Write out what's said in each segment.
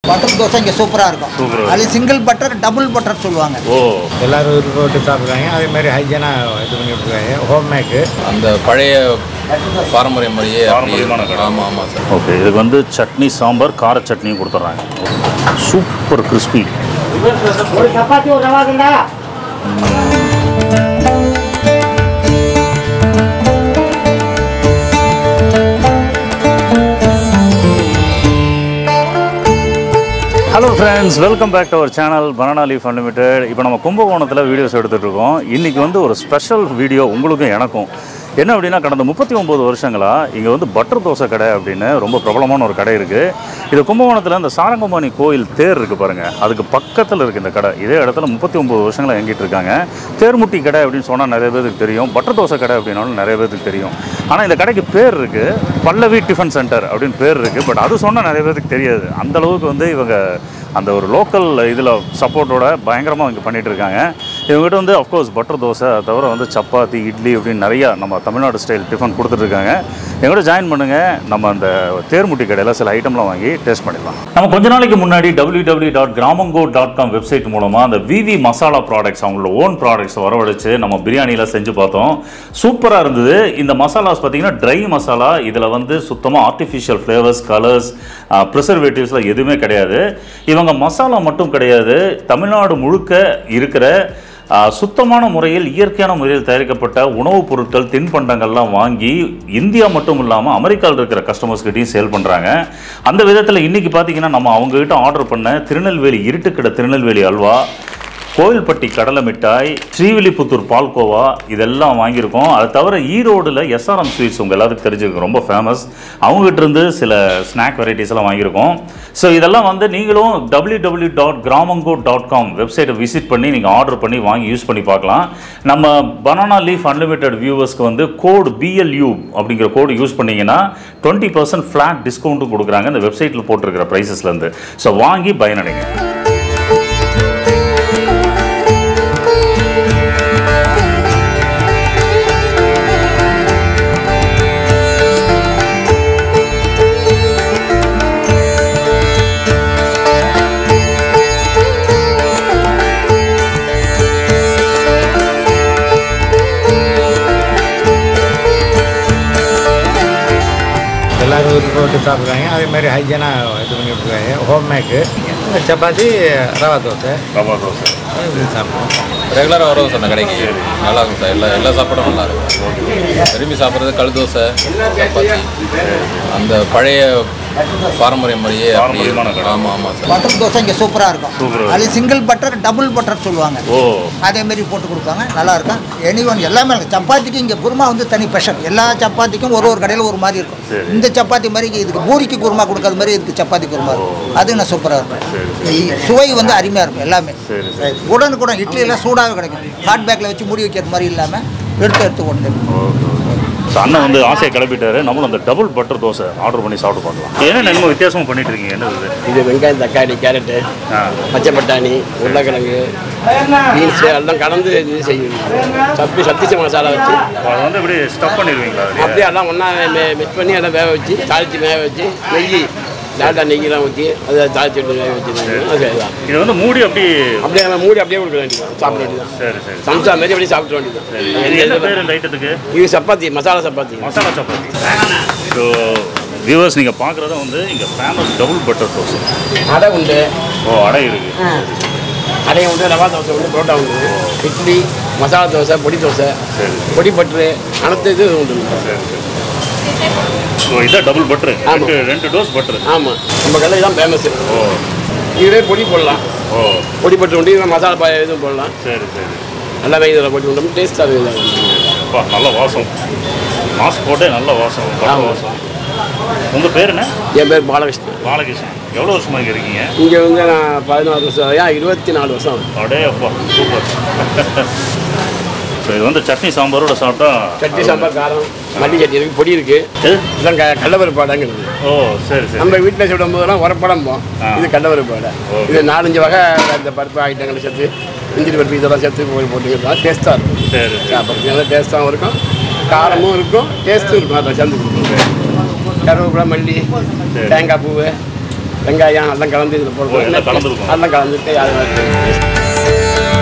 Butter dosa இங்கே சூப்பராக இருக்கும் Super ஆ அது சிங்கிள் பட்டர் டபுள் பட்டர் சொல்லுவாங்க ஓ எல்லாரும் விருப்பம் விட்டு சாப்பிட்றாங்க அதே மாதிரி ஹைஜீனாக இது பண்ணி விட்டுருக்காங்க ஹோம் மேக்கு அந்த பழைய பாரம்பரிய முறையே பாரம்பரியமான கடை. ஆமாம் ஆமாம் சார் ஓகே இதுக்கு வந்து சட்னி சாம்பார் கார சட்னியும் கொடுத்துட்றாங்க super crispy hello friends welcome back to our channel banana leaf unlimited இப்போ நம்ம கும்பகோணத்தில் வீடியோஸ் எடுத்துகிட்டு இருக்கோம் இன்றைக்கி வந்து ஒரு ஸ்பெஷல் வீடியோ உங்களுக்கும் எனக்கும் என்ன அப்படின்னா கடந்த முப்பத்தி ஒம்பது வருஷங்களாக இங்கே வந்து பட்டர் தோசை கடை அப்படின்னு ரொம்ப பிரபலமான ஒரு கடை இருக்குது இது கும்பகோணத்தில் இந்த சாரங்கம்பாணி கோயில் தேர் இருக்குது பாருங்கள் அதுக்கு பக்கத்தில் இருக்குது இந்த கடை இதே இடத்துல முப்பத்தி ஒம்பது வருஷங்களாக இயங்கிட்டு இருக்காங்க தேர்முட்டி கடை அப்படின்னு சொன்னால் நிறைய பேருக்கு தெரியும் பட்டர் தோசை கடை அப்படின்னாலும் நிறைய பேருக்கு தெரியும் ஆனால் இந்த கடைக்கு பேர் இருக்குது பல்லவி டிஃபன் சென்டர் அப்படின்னு பேர் இருக்குது பட் அது சொன்னால் நிறைய பேருக்கு தெரியாது அந்த அளவுக்கு வந்து இவங்க அந்த ஒரு லோக்கல் இதில் சப்போர்ட்டோட பயங்கரமாக இங்கே பண்ணிகிட்டு இருக்காங்க இவங்ககிட்ட வந்து அஃப்கோர்ஸ் பட்டர் தோசை அதை தவிர வந்து சப்பாத்தி இட்லி அப்படின்னு நிறையா நம்ம தமிழ்நாடு ஸ்டைல் டிஃபன் கொடுத்துட்ருக்காங்க எங்கூட ஜாயின் பண்ணுங்கள் நம்ம அந்த தேர்முட்டி கடையில் சில ஐட்டம்லாம் வாங்கி டேஸ்ட் பண்ணிடலாம் நம்ம கொஞ்ச நாளைக்கு முன்னாடி W W dot Gramango dot com website மூலமாக அந்த விவி மசாலா ப்ராடக்ட்ஸ் அவங்களோட ஓன் ப்ராடக்ட்ஸ் வரவழைச்சு நம்ம பிரியாணியில் செஞ்சு பார்த்தோம் சூப்பராக இருந்தது இந்த மசாலாஸ் பார்த்தீங்கன்னா ட்ரை மசாலா இதில் வந்து சுத்தமாக ஆர்டிஃபிஷியல் ஃப்ளேவர்ஸ் கலர்ஸ் ப்ரிசர்வேட்டிவ்ஸ்லாம் எதுவுமே கிடையாது இவங்க மசாலா மட்டும் கிடையாது தமிழ்நாடு முழுக்க இருக்கிற ஆஹ், சுத்தமான முறையில் இயற்கையான முறையில் தயாரிக்கப்பட்ட உணவுப் பொருட்கள் தின்பண்டங்கள்லாம் வாங்கி இந்தியா மட்டும் இல்லாமல் அமெரிக்காவில் இருக்கிற கஸ்டமர்ஸ்கிட்டையும் சேல் பண்ணுறாங்க அந்த விதத்தில் இன்றைக்கி பார்த்தீங்கன்னா நம்ம அவங்ககிட்ட ஆர்டர் பண்ண திருநெல்வேலி இருட்டுக்கடை திருநெல்வேலி அல்வா கோவில்பட்டி கடலை மிட்டாய் ஸ்ரீவில்லிபுத்தூர் பால்கோவா இதெல்லாம் வாங்கியிருக்கோம் அது தவிர ஈரோடில் எஸ்ஆர்எம் ஸ்வீட்ஸ் உங்கள் எல்லாத்துக்கும் தெரிஞ்சிருக்கு ரொம்ப ஃபேமஸ் அவங்ககிட்ட இருந்து சில ஸ்நாக் வெரைட்டிஸ் எல்லாம் வாங்கியிருக்கோம் ஸோ இதெல்லாம் வந்து நீங்களும் W W dot Gramango dot com வெப்சைட்டை விசிட் பண்ணி நீங்கள் ஆர்டர் பண்ணி வாங்கி யூஸ் பண்ணி பார்க்கலாம் நம்ம பனானா லீஃப் அன்லிமிட்டெட் வியூவர்ஸ்க்கு வந்து கோடு பிஎல்யூ அப்படிங்கிற கோடு யூஸ் பண்ணீங்கன்னா டுவெண்ட்டி பர்சன்ட் ஃப்ளாட் டிஸ்கவுண்ட்டும் கொடுக்குறாங்க இந்த வெப்சைட்டில் போட்டிருக்கிற ப்ரைஸஸ்லேருந்து ஸோ வாங்கி பயனடைங்க எல்லாரும் விருப்பம் விட்டு சாப்பிட்றாங்க அதே மாதிரி ஹைஜீனாக இது பண்ணி விட்டுருக்காங்க ஹோம் மேக்கு சப்பாத்தி ரவா தோசை ரவா தோசை இது சாப்பிடுவோம் ரெகுலராக வரோம் சார் இந்த கடைக்கு நல்லா இருக்கும் சார் எல்லா எல்லா சாப்பாடும் நல்லா இருக்கும் விரும்பி சாப்பிட்றது கல் தோசை சப்பாத்தி அந்த பழைய பாரம்பரிய முறையே பாரம்பரியமான கடை. ஆமாம் ஆமாம் சார் பட்டர் தோசை இங்கே சூப்பராக இருக்கும் Super ஆ அது சிங்கிள் பட்டர் டபுள் பட்டர் சொல்லுவாங்க ஓ அதே மாதிரி போட்டு கொடுப்பாங்க நல்லா இருக்கும் எனி ஒன் எல்லாமே இருக்கு சப்பாத்திக்கு இங்கே குருமா வந்து தனி ஸ்பெஷல் எல்லா சப்பாத்திக்கும் ஒரு ஒரு கடையில் ஒரு மாதிரி இருக்கும் சரி. இந்த சப்பாத்தி மாதிரி இதுக்கு பூரிக்கு குருமா கொடுக்காத மாதிரி இதுக்கு சப்பாத்தி குருமா இருக்கும் அது நான் சூப்பராக இருக்கும் இ- சுவை வந்து அருமையாக இருக்கும் எல்லாமே சரி, உடனுக்குடன் இட்லி எல்லாம் சூடாகவே கிடைக்கும் ஹாட் பேக்கில் வச்சு மூடி வைக்கிற மாதிரி இல்லாமல் எடுத்து எடுத்து கொண்டு ஸோ அண்ணன் வந்து ஆசையை கிளப்பிட்டாரு நம்மளும் அந்த டபுள் பட்டர் தோசை ஆர்டர் பண்ணி சாப்பிட்டு பார்க்கலாம் என்ன நன்மை வித்தியாசமாக பண்ணிட்டு இருக்கீங்க என்னது இது? இது வெங்காயம் தக்காளி கேரட்டு ஆ பச்சை பட்டாணி உருளைக்கிழங்கு பீன்ஸு எல்லாம் கலந்து இது செய்யுது சப்பி சத்திச்ச மசாலா வச்சு அதை வந்து இப்படி ஸ்டப் பண்ணிடுவீங்களா அதுலயே? அப்படியே எல்லாம் ஒன்றா மிக்ஸ் பண்ணி எல்லாம் வேக வச்சு தாளித்து வேக வச்சு நெய் டாட்டா நெய்யெல்லாம் ஊற்றி அதை தாளிச்சு விட்டு வேக வச்சு அதுதான் இது வந்து மூடி அப்படி அப்படியே நம்ம மூடி அப்படியே கொடுக்க வேண்டியதான் சாப்பிட வேண்டியதான் சரி சரி சம்சா மாரி அப்படியே சாப்பிட சரி. இது வேண்டியதான் என்ன பேர் இந்த ஐட்டத்துக்கு இது சப்பாத்தி மசாலா சப்பாத்தி மசாலா சப்பாத்தி ஸோ வியூவர்ஸ் நீங்கள் பார்க்குறத வந்து இங்கே ஃபேமஸ் டபுள் பட்டர் தோசை அடை உண்டு ஓ அடை இருக்கு அடை உண்டு ரவா தோசை உண்டு புரோட்டா உண்டு இட்லி மசாலா தோசை பொடி தோசை சரி பொடி பட்ரு அனைத்து இது உண்டு சரி சரி ஸோ இதான் டபுள் பட்டர் ஆமா. ரெண்டு ரெண்டு டோஸ் பட்டர் ஆமாம் நம்ம கடையில் தான் ஃபேமஸ் ஓ இதுவே பொடி போடலாம் ஓ பொடி பட்டு உண்டு இது மசாலா பாய் இதுவும் போடலாம் சரி சரி எல்லாமே இதில் போட்டு உண்டு டேஸ்ட்டாக இருக்குது அப்பா நல்ல வாசம் மாஸ்க் போட்டே நல்ல வாசம் பட்டர் ஆமா. வாசம் உங்கள் பேர் என்ன என் பேர் பாலகிருஷ்ணன் பாலகிருஷ்ணன் எவ்வளோ வருஷமா இங்கே இருக்கீங்க இங்கே வந்து நான் பதினாறு வருஷம் ஏன் இருபத்தி நாலு வருஷம் ஆகுது. அடே அப்பா சூப்பர் ஸோ இது வந்து சட்னி சாம்பாரோட சாப்பிட்டா சட்னி சாம்பார் காரம் மல்லி சட்னி இருக்குது பொடி இருக்குது இது? இதெல்லாம் க கடலப்பருப்பாடாங்கிறது ஓ சரி சரி நம்ம வீட்டில் சுடும் போதெல்லாம் உரப்படம்போம் ஆ. இது கடலப்பருப்பாடை ஓகே. இது நாலஞ்சு வகை இந்த பருப்பு ஐட்டங்களை சேர்த்து இஞ்சி பருப்பு இதெல்லாம் சேர்த்து போய் போட்டுக்கிறதா டேஸ்ட்டாக இருக்கும் சரி சரி சாப்பிட்றதுக்கு நல்லா டேஸ்ட்டாகவும் இருக்கும் காரமும் இருக்கும் டேஸ்ட்டும் இருக்கும் அதை சேர்ந்து கொடுக்கும் கருவேப்பிலை மல்லி சரி. தேங்காய் பூவு வெங்காயம் எல்லாம் கலந்து இதில் ஓ, எல்லாம் கலந்துருக்கும். எல்லாம் கலந்துட்டு அது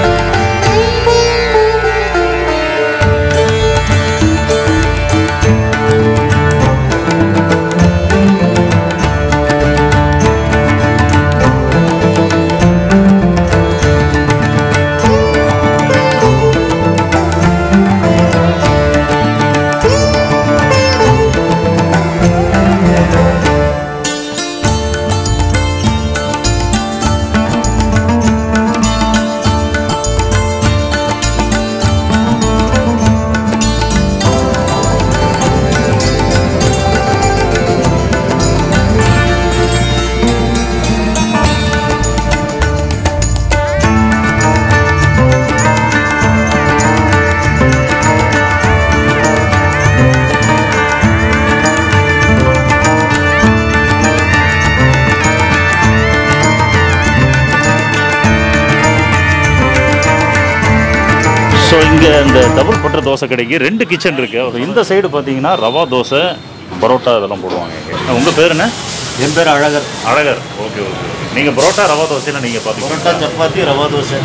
ஸோ இங்கே இந்த டபுள் பட்டர் தோசை கடைக்கு ரெண்டு கிச்சன் இருக்குது இந்த சைடு பார்த்தீங்கன்னா ரவா தோசை பரோட்டா இதெல்லாம் போடுவாங்க இங்கே உங்கள் பேர் என்ன என் பேர் அழகர் அழகர் ஓகே ஓகே நீங்கள் பரோட்டா ரவா தோசையில் நீங்கள் பரோட்டா பார்த்தீங்கன்னா சப்பாத்தி ரவா தோசை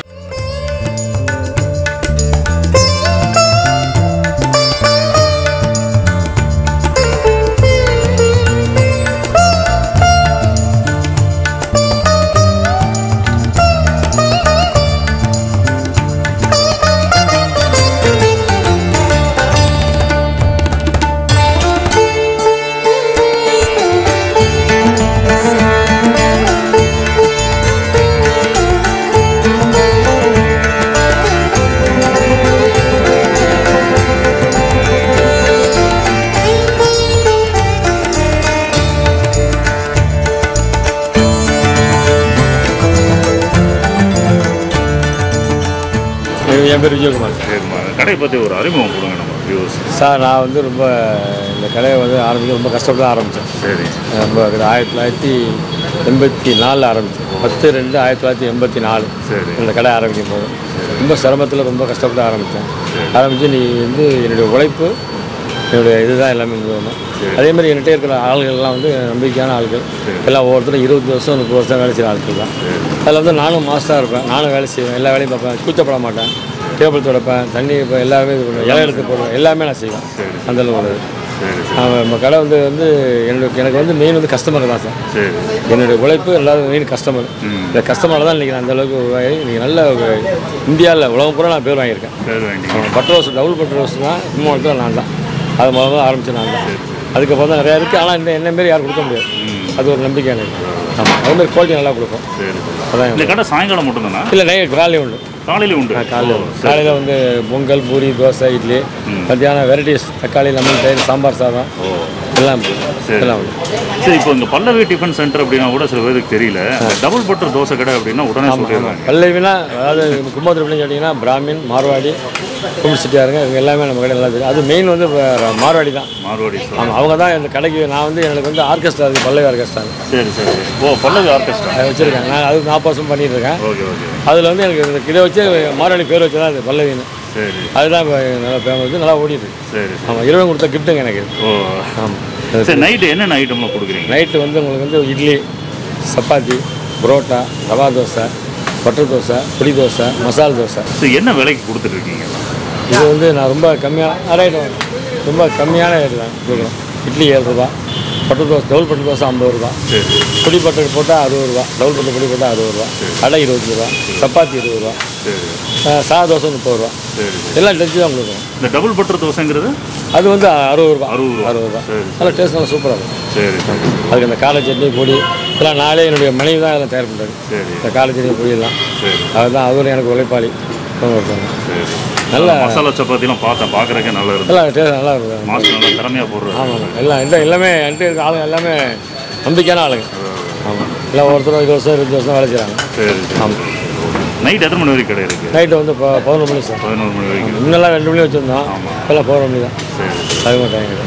என் பேர் விஜயகுமார் சரிம்மா கடையை பற்றி ஒரு அறிமுகம் கொடுங்க நம்ம வியூஸ் சார் நான் வந்து ரொம்ப இந்த கடையை வந்து ஆரம்பிக்க ரொம்ப கஷ்டப்பட்டு தான் ஆரம்பித்தேன் சரி ரொம்ப ஆயிரத்தி தொள்ளாயிரத்தி எண்பத்தி நாலில் ஆரம்பித்தேன் பத்து ரெண்டு ஆயிரத்தி தொள்ளாயிரத்தி எண்பத்தி நாலு சரி இந்த கடை ஆரம்பிக்கும் போது ரொம்ப சிரமத்தில் ரொம்ப கஷ்டப்பட்டு ஆரம்பித்தேன் ஆரம்பித்து நீ வந்து என்னுடைய உழைப்பு என்னுடைய இதுதான் எல்லாமே முக்கியம் அதே மாதிரி என்கிட்ட இருக்கிற ஆள்கள்லாம் வந்து நம்பிக்கையான ஆட்கள் எல்லாம் ஒவ்வொருத்தரும் இருபது வருஷம் முப்பது வருஷம் வேலை செய்கிற ஆட்கள் தான் அதில் வந்து நானும் மாஸ்டராக இருப்பேன் நானும் வேலை செய்வேன் எல்லா வேலையும் பார்ப்பேன் கூச்சப்பட மாட்டேன் டேபிள் துடைப்பேன் தண்ணி இப்போ எல்லாமே இது பண்ணுவேன் இலை எடுத்து போடுவேன் எல்லாமே நான் செய்வேன் அந்த அளவு உள்ளது அவன் நம்ம கடை வந்து வந்து என்னுடைய எனக்கு வந்து மெயின் வந்து கஸ்டமர் தான் சார் சரி என்னுடைய உழைப்பு எல்லாரும் மெயின் கஸ்டமர் இந்த கஸ்டமரால் தான் இன்றைக்கி நான் அந்த அளவுக்கு உருவாகி இன்றைக்கி நல்ல இந்தியாவில் உலகம் பூரா நான் பேர் வாங்கியிருக்கேன் சரி வேண்டி அவன் butter roast double butter roast தான் கும்பகோணத்தில் நான் தான் அது முதல்ல தான் ஆரம்பித்தேன் நான் தான் அதுக்கப்புறம் தான் நிறையா இருக்குது ஆனால் இந்த என்ன மாரி யாரும் கொடுக்க முடியாது அது ஒரு நம்பிக்கை எனக்கு ஆமாம் அதே மாதிரி குவாலிட்டி நல்லா கொடுப்போம் சரி அதான் இந்த கடை சாயங்காலம் மட்டும்தானா இல்லை நைட் காலையில் உண்டு காலையில் உண்டு காலையில் ஓ, சரி. காலையில் வந்து பொங்கல் பூரி தோசை இட்லி மத்தியானம் வெரைட்டிஸ் தக்காளி லெமன் தயிர் சாம்பார் சாதம் எல்லாம் சரி. எல்லாம் உண்டு சரி இப்போ இங்கே பல்லவி டிஃபன் சென்டர் அப்படின்னா கூட சில பேருக்கு தெரியல டபுள் பட்டர் தோசை கடை அப்படின்னா உடனே சொல்லிடுறாங்க பல்லவினா அதாவது கும்பகோணத்தில் எப்படின்னு கேட்டிங்கன்னா பிராமின் மார்வாடி கும்பல் செட்டியாருங்க இவங்க எல்லாமே நம்ம கடை நல்லா தெரியும் அது மெயின் வந்து இப்ப மார்வாடி தான் மார்வாடி சார் ஆமாம் அவங்க தான் இந்த கடைக்கு நான் வந்து எனக்கு வந்து ஆர்கெஸ்ட்ரா இருக்குது பல்லவி ஆர்கெஸ்ட்ரா சரி சரி ஓ பல்லவி ஆர்கெஸ்ட்ரா அதை வச்சுருக்கேன் நான் அது நாற்பது வருஷம் பண்ணிட்டு இருக்கேன் ஓகே ஓகே அதில் வந்து எனக்கு இந்த இதை வச்சு மார்வாடி பேர் வச்சு தான் இது பல்லவின்னு சரி அதுதான் இப்போ நல்லா ஃபேமஸ் நல்லா ஓடிட்டு இருக்கு சரி ஆமாம் இரவு கொடுத்த கிஃப்ட்டுங்க எனக்கு ஓ ஆமாம் சரி நைட்டு என்னென்ன ஐட்டம்லாம் கொடுக்குறீங்க நைட்டு வந்து உங்களுக்கு வந்து இட்லி சப்பாத்தி புரோட்டா ரவா தோசை பட்டர் தோசை பொடி தோசை மசால் தோசை சரி என்ன விலைக்கு கொடுத்துட்ருக்கீங்க இது வந்து நான் ரொம்ப கம்மியாக ரேட் ரொம்ப கம்மியான ரேட்டு தான் கொடுக்குறோம் இட்லி ஏழு ரூபா butter dosa double butter dosa ஐம்பது ரூபா சரி பொடி பட்டர் போட்டால் அறுபது ரூபா டபுள் பட்டர் பொடி போட்டால் அறுபது ரூபா அடை இருபது ரூபா சப்பாத்தி இருபது ரூபா சரி அஹ் சாதா தோசை முப்பது ரூபா சரி எல்லாம் டச்சு தான் கொடுக்குறோம் இந்த டபுள் பட்டர் தோசைங்கிறது அது வந்து அறுபது ரூபா அறுபது ரூபா. அறுபது ரூபா சரி, நல்லா டேஸ்ட் நல்லா சூப்பராக இருக்கும் சரி சரி அதுக்கு இந்த காலை சட்னி பொடி இதெல்லாம் நாளே என்னுடைய மனைவி தான் இதெல்லாம் தயார் பண்ணுறது சரி இந்த காலை சட்னி பொடி எல்லாம் சரி அதுதான் அவரும் எனக்கு உழைப்பாளி அவங்க ஒருத்தவங்க சரி நல்ல மசாலா சப்பாத்திலாம் பார்த்தேன் பார்க்குறக்கே நல்லா இருக்கு எல்லாம் டேஸ்ட் நல்லா இருக்கும் மாஸ்டர் நல்லா திறமையாக போடுறாரு ஆமாம் எல்லாம் எல்லாம் எல்லாமே என்கிட்ட இருக்க ஆளுங்க எல்லாமே நம்பிக்கையான ஆளுங்க ஆமாம் எல்லாம் ஒருத்தரும் இருபது வருஷம் இருபது வருஷம் வேலை செய்கிறாங்க சரி சரி நைட் எத்தனை மணி வரைக்கும் கடை இருக்குது நைட்டு வந்து இப்போ பதினொரு மணி சார் பதினோரு மணி வரைக்கும் முன்னெல்லாம் ரெண்டு மணி வச்சுருந்தோம் இப்போல்லாம் பதினொரு மணி தான் சரி அது மாட்டாங்க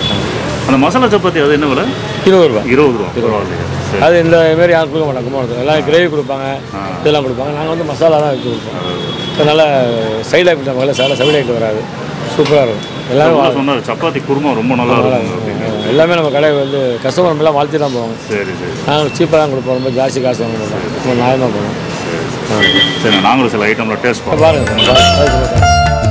அந்த மசாலா சப்பாத்தி அது என்ன விலை இருபது ரூபா இருபது ரூபா பரவாயில்லையா சரி அது இந்த மாரி யாரும் கொடுக்க மாட்டாங்க கும்பகோணத்தில் எல்லாம் கிரேவி கொடுப்பாங்க இதெல்லாம் கொடுப்பாங்க நாங்கள் வந்து மசாலா தான் வச்சு கொடுப்போம் அதனால் சைடு ஐட்டம் மேலே சாலை சைடு ஐட்டம் வராது சூப்பராக இருக்கும் எல்லாரும் நல்லா சொன்னார் சப்பாத்தி குருமா ரொம்ப நல்லா இருக்கும் அப்படின்னு எல்லாமே நம்ம கடை வந்து கஸ்டமர் எல்லாம் வாழ்த்தி தான் போவாங்க சரி சரி நாங்கள் சீப்பாக தான் கொடுப்போம் ரொம்ப ஜாஸ்தி காசு வாங்க மாட்டோம் ரொம்ப நியாயமாக போவோம் சரி நாங்களும் சில ஐட்டம்ல டேஸ்ட் பாருங்க பார்ப்போம் பாருங்க.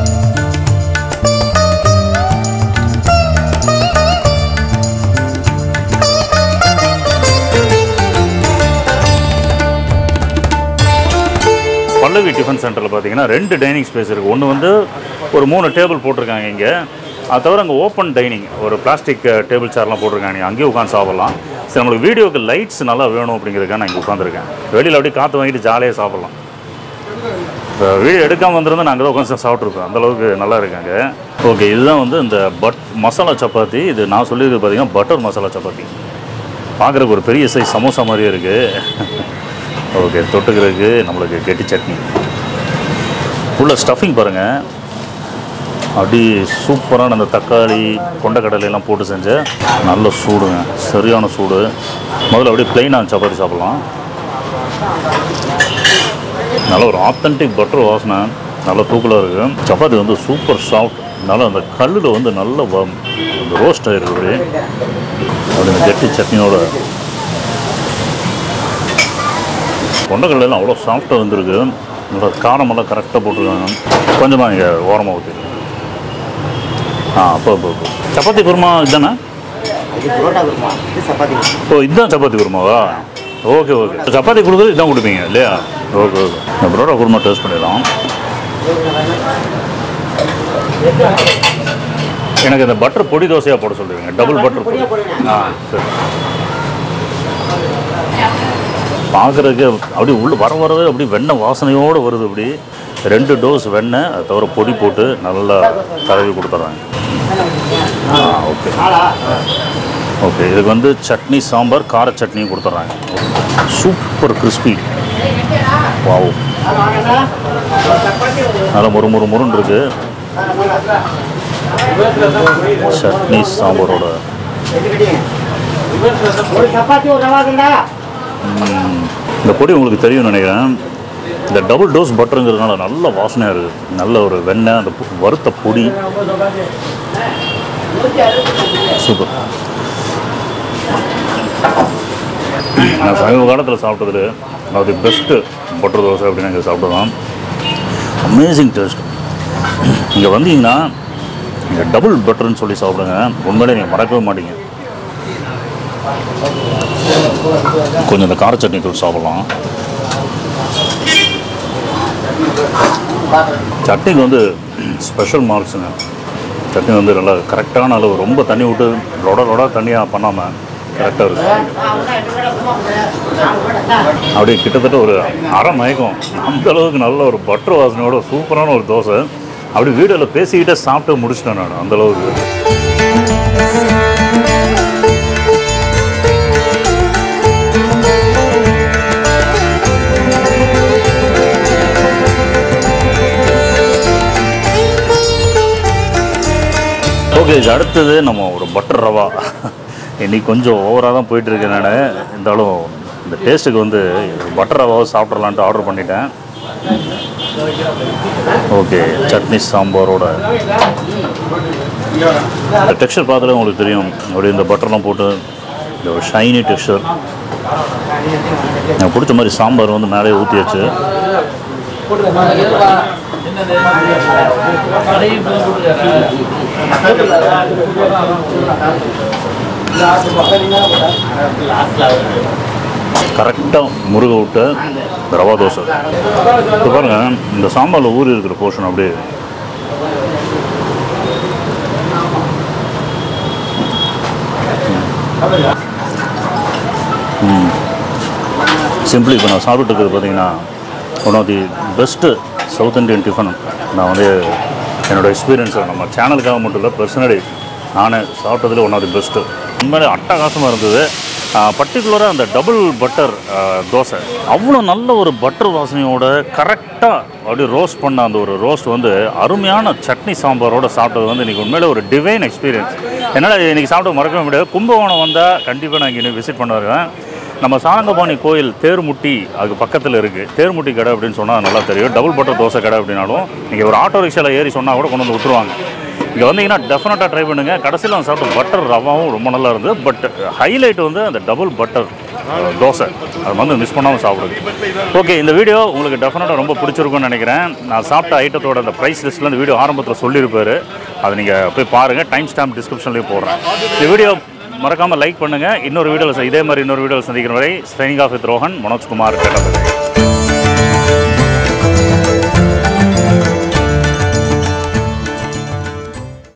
பல்லவி டிஃபன் சென்டரில் பார்த்தீங்கன்னா ரெண்டு டைனிங் ஸ்பேஸ் இருக்குது ஒன்று வந்து ஒரு மூணு டேபிள் போட்டிருக்காங்க இங்கே அது தவிர அங்கே ஓப்பன் டைனிங் ஒரு பிளாஸ்டிக் டேபிள் சேர்லாம் போட்டிருக்காங்க நீங்கள் அங்கேயே உட்காந்து சாப்பிட்லாம் சரி நம்மளுக்கு வீடியோக்கு லைட்ஸ் நல்லா வேணும் அப்படிங்கிறதுக்காக நான் இங்கே உட்காந்துருக்கேன் வெளியில் அப்படியே காற்று வாங்கிட்டு ஜாலியாக சாப்பிட்லாம் இப்போ வீடியோ எடுக்காமல் வந்திருந்தா நாங்கள் தான் உட்காந்து சாப்பிட்ருப்போம் அந்தளவுக்கு நல்லா இருக்காங்க ஓகே இதுதான் வந்து இந்த பட் மசாலா சப்பாத்தி இது நான் சொல்லியிருக்கிறது பார்த்தீங்கன்னா பட்டர் மசாலா சப்பாத்தி பார்க்குறதுக்கு ஒரு பெரிய சைஸ் சமோசா மாதிரியே இருக்குது ஓகே தொட்டுக்கிறதுக்கு நம்மளுக்கு கெட்டி சட்னி உள்ள ஸ்டஃபிங் பாருங்கள் அப்படி சூப்பரான அந்த தக்காளி கொண்டக்கடலை எல்லாம் போட்டு செஞ்ச நல்ல சூடுங்க சரியான சூடு முதல்ல அப்படியே பிளெயினாக சப்பாத்தி சாப்பிட்லாம் நல்ல ஒரு ஆத்தென்டிக் பட்டர் வாசனை நல்ல தூக்கலாக இருக்குது சப்பாத்தி வந்து சூப்பர் சாஃப்ட் நல்லா அந்த கல்லில் வந்து நல்ல வ- அந்த ரோஸ்ட் ஆகிருக்கு அப்படியே அப்படி அந்த கெட்டி சட்னியோட கொண்டக்கடலை எல்லாம் அவ்வளோ சாஃப்டாக வந்திருக்கு நல்லா காரமெல்லாம் கரெக்டாக போட்டிருக்காங்க கொஞ்சமாக இங்கே ஓரமாக ஊற்றி ஆ அப்போ அப்போ அப்போ. சப்பாத்தி குருமா இதுதானே இது புரோட்டா குருமா இது சப்பாத்தி குருமா ஓ இதுதான் சப்பாத்தி குருமாவா ஓகே ஓகே சப்பாத்தி கொடுக்குறது இதான் கொடுப்பீங்க இல்லையா ஓகே ஓகே இந்த பரோட்டா குருமா டேஸ்ட் பண்ணிடலாம் எனக்கு இந்த பட்டர் பொடி தோசையாக போட சொல்லுவீங்க டபுள் பட்டர் பொடி ஆ சரி பார்க்குறதுக்கு அப்படி உள்ள வர வரவே அப்படி வெண்ணெய் வாசனையோடு வருது அப்படி ரெண்டு டோஸ் வெண்ணெய் அது தவிர பொடி போட்டு நல்லா தடவி கொடுத்துட்றாங்க ஆ ஓகே ஓகே இதுக்கு வந்து சட்னி சாம்பார் கார சட்னியும் கொடுத்துட்றாங்க சூப்பர் கிறிஸ்பி வாவ் நல்லா முறு முறு முருன்னு இருக்கு சட்னி சாம்பாரோட ம், இந்த பொடி உங்களுக்கு தெரியும் நினைக்கிறேன் இந்த டபுள் டோஸ் பட்டருங்கிறதுனால நல்ல வாசனையாக இருக்குது நல்ல ஒரு வெண்ணெய் அந்த பொ- வறுத்த பொடி சூப்பர் நான் சமீப காலத்தில் சாப்பிட்டது அது பெஸ்ட்டு பட்டர் தோசை அப்படின்னு இங்கே சாப்பிட்டதான் அமேசிங் டேஸ்ட் இங்கே வந்தீங்கன்னா இங்கே டபுள் பட்டர்னு சொல்லி சாப்பிடுங்க உண்மையிலே நீங்கள் மறக்கவே மாட்டீங்க கொஞ்சம் இந்த கார சட்னி தூள் சாப்பிட்லாம் சட்னிக்கு வந்து ஸ்பெஷல் மார்க்ஸுங்க சட்னி வந்து நல்லா கரெக்டான அளவு ரொம்ப தண்ணி விட்டு லொட லொட தண்ணியாக பண்ணாமல் கரெக்டாக இருக்கு அப்படியே கிட்டத்தட்ட ஒரு அரை மயக்கம் அந்த அளவுக்கு நல்ல ஒரு பட்டர் வாசனையோட சூப்பரான ஒரு தோசை அப்படி வீடியோவில் பேசிக்கிட்டே சாப்பிட்டு முடிச்சிட்டேன் நான் அந்த அளவுக்கு ஓகே இது அடுத்தது நம்ம ஒரு பட்டர் ரவா இன்னைக்கு கொஞ்சம் ஓவராக தான் போயிட்டு இருக்கேன் நான் இருந்தாலும் இந்த டேஸ்ட்டுக்கு வந்து பட்டர் ரவாவை சாப்பிட்றலான்ட்டு ஆர்டர் பண்ணிட்டேன் ஓகே சட்னி சாம்பாரோட இந்த டெக்ஸ்சர் பார்த்தாலே உங்களுக்கு தெரியும் அப்படியே இந்த பட்டர்லாம் போட்டு இந்த ஒரு ஷைனி டெக்ஸ்சர் எனக்கு பிடிச்ச மாதிரி சாம்பார் வந்து மேலே ஊற்றியாச்சு கரெக்டாக முருக விட்ட இந்த ரவா தோசை இப்போ பாருங்க இந்த சாம்பாரில் ஊறி இருக்கிற போர்ஷன் அப்படியே சிம்பிளி இப்போ நான் சாப்பிட்டு இருக்கிறது பார்த்தீங்கன்னா one of the best south Indian tiffin நான் வந்து என்னோடய எக்ஸ்பீரியன்ஸை நம்ம சேனலுக்காக மட்டும் இல்லை பர்சனலி நானே சாப்பிட்டதுல ஒன் ஆஃப் தி பெஸ்ட்டு உண்மையிலே அட்டகாசமாக இருந்தது பர்டிகுலராக அந்த டபுள் பட்டர் தோசை அவ்வளோ நல்ல ஒரு பட்டர் வாசனையோட கரெக்டாக அப்படியே ரோஸ்ட் பண்ண அந்த ஒரு ரோஸ்ட் வந்து அருமையான சட்னி சாம்பாரோட சாப்பிட்டது வந்து இன்றைக்கி உண்மையிலே ஒரு டிவைன் எக்ஸ்பீரியன்ஸ் என்னால் இன்றைக்கி சாப்பிட மறக்கவே முடியாது கும்பகோணம் வந்தால் கண்டிப்பாக நான் இங்கே விசிட் பண்ண வருவேன் நம்ம சாரங்கபாணி கோயில் தேர்முட்டி அதுக்கு பக்கத்தில் இருக்குது தேர்முட்டி கடை அப்படின்னு சொன்னால் நல்லா தெரியும் டபுள் பட்டர் தோசை கடை அப்படின்னாலும் நீங்கள் ஒரு ஆட்டோ ரிக்ஷாவில் ஏறி சொன்னால் கூட கொண்டு வந்து விட்டுருவாங்க இங்கே வந்தீங்கன்னா டெஃபினட்டாக ட்ரை பண்ணுங்கள் கடைசியில் நான் சாப்பிட்ட பட்டர் ரவாவும் ரொம்ப நல்லா இருந்தது பட் ஹைலைட் வந்து அந்த டபுள் பட்டர் தோசை அது வந்து மிஸ் பண்ணாமல் சாப்பிடுங்க ஓகே இந்த வீடியோ உங்களுக்கு டெஃபினட்டாக ரொம்ப பிடிச்சிருக்கும்னு நினைக்கிறேன் நான் சாப்பிட்ட ஐட்டத்தோட அந்த ப்ரைஸ் லிஸ்ட்டில் இந்த வீடியோ ஆரம்பத்தில் சொல்லியிருப்பாரு அதை நீங்கள் போய் பாருங்கள் டைம் ஸ்டாம்ப் டிஸ்கிரிப்ஷன்லேயும் போடுறேன் இந்த வீடியோ மறக்காமல் லைக் பண்ணுங்கள் இன்னொரு வீடியோவில் இதே மாதிரி இன்னொரு வீடியோவில் சந்திக்கிற வரை straining off with Rohan Manojkumar கேட்டது